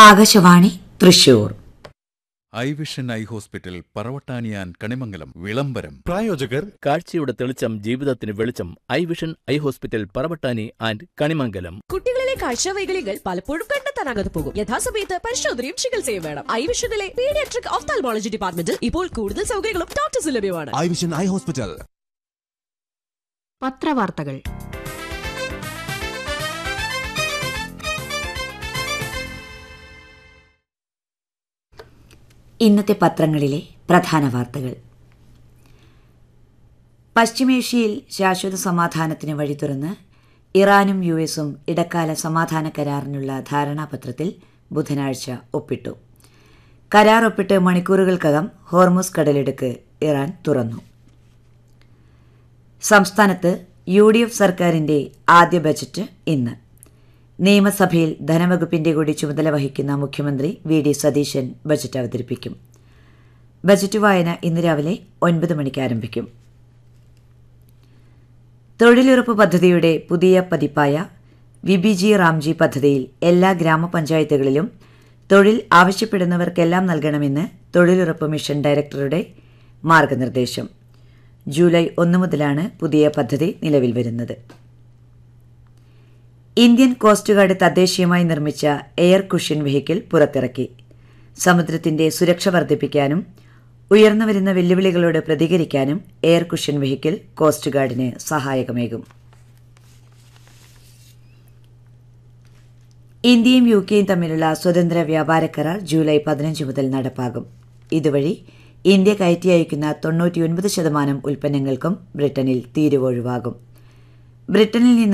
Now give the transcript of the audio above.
Akashvani Thrissur eye vision eye hospital പറവട്ടാനിയാൻ കണിമംഗലം വിളംബരം പ്രായോജകർ കാഴ്ചയുടെ തെളിച്ചം ജീവിതത്തിന് വെളിച്ചം eye vision eye hospital Paravattani and Kanimangalam കുട്ടികളിലെ കാഴ്ചവൈകല്യങ്ങൾ പലപ്പോഴും കണ്ടെത്താനാകാതെ പോകും യഥാസമയത്ത് പരിശോധനയും ചികിത്സയും വേണം ഐവിഷനിലെ പീഡിയാട്രിക് ഓഫ്താൽമോളജി ഡിപ്പാർട്ട്മെന്റിൽ ഇപ്പോൾ കൂടുതൽ സൗകര്യങ്ങളും ഡോക്ടേഴ്സ് ലഭ്യമാണ് ഐ വിഷൻ ഐ ഹോസ്പിറ്റൽ പത്രവാർത്തകൾ ഇന്നത്തെ പത്രങ്ങളിലെ പ്രധാന വാർത്തകൾ പശ്ചിമേഷ്യയിൽ ശാശ്വത സമാധാനത്തിന് വഴി തുറന്ന് ഇറാനും യു എസും ഇടക്കാല സമാധാന കരാറിനുള്ള ധാരണാപത്രത്തിൽ ബുധനാഴ്ച ഒപ്പിട്ടു കരാർ ഒപ്പിട്ട് മണിക്കൂറുകൾക്കകം ഹോർമുസ് കടലിടുക്ക് ഇറാൻ തുറന്നു സംസ്ഥാനത്ത് യു ഡി എഫ് സർക്കാരിന്റെ ആദ്യ ബജറ്റ് ഇന്ന് നിയമസഭയിൽ ധനവകുപ്പിന്റെ കൂടി ചുമതല വഹിക്കുന്ന മുഖ്യമന്ത്രി വി ഡി സതീശൻ ബജറ്റ് അവതരിപ്പിക്കും ബജറ്റ് വായന ഇന്ന് രാവിലെ ഒൻപത് മണിക്ക് ആരംഭിക്കും തൊഴിലുറപ്പ് പദ്ധതിയുടെ പുതിയ പതിപ്പായ വിബിജി റാംജി പദ്ധതിയിൽ എല്ലാ ഗ്രാമപഞ്ചായത്തുകളിലും തൊഴിൽ ആവശ്യപ്പെടുന്നവർക്കെല്ലാം നൽകണമെന്ന് തൊഴിലുറപ്പ് മിഷൻ ഡയറക്ടറുടെ മാർഗനിർദ്ദേശം ജൂലൈ ഒന്ന് മുതലാണ് പുതിയ പദ്ധതി നിലവിൽ വരുന്നത് ഇന്ത്യൻ കോസ്റ്റ് ഗാർഡ് തദ്ദേശീയമായി നിർമ്മിച്ച എയർ കുഷ്യൻ വെഹിക്കിൾ പുറത്തിറക്കി സമുദ്രത്തിന്റെ സുരക്ഷ വർദ്ധിപ്പിക്കാനും ഉയർന്നുവരുന്ന വെല്ലുവിളികളോട് പ്രതികരിക്കാനും എയർ കുഷ്യൻ വെഹിക്കിൾ കോസ്റ്റ് ഗാർഡിന് സഹായകമേകും ഇന്ത്യയും യു കെയും തമ്മിലുള്ള സ്വതന്ത്ര വ്യാപാര കരാർ ജൂലൈ പതിനഞ്ച് മുതൽ നടപ്പാകും ഇതുവഴി ഇന്ത്യ കയറ്റി അയക്കുന്ന തൊണ്ണൂറ്റിയൊൻപത് ശതമാനം ഉൽപ്പന്നങ്ങൾക്കും ബ്രിട്ടനിൽ തീരുവ ഒഴിവാകും ബ്രിട്ടനിൽ നിന്ന്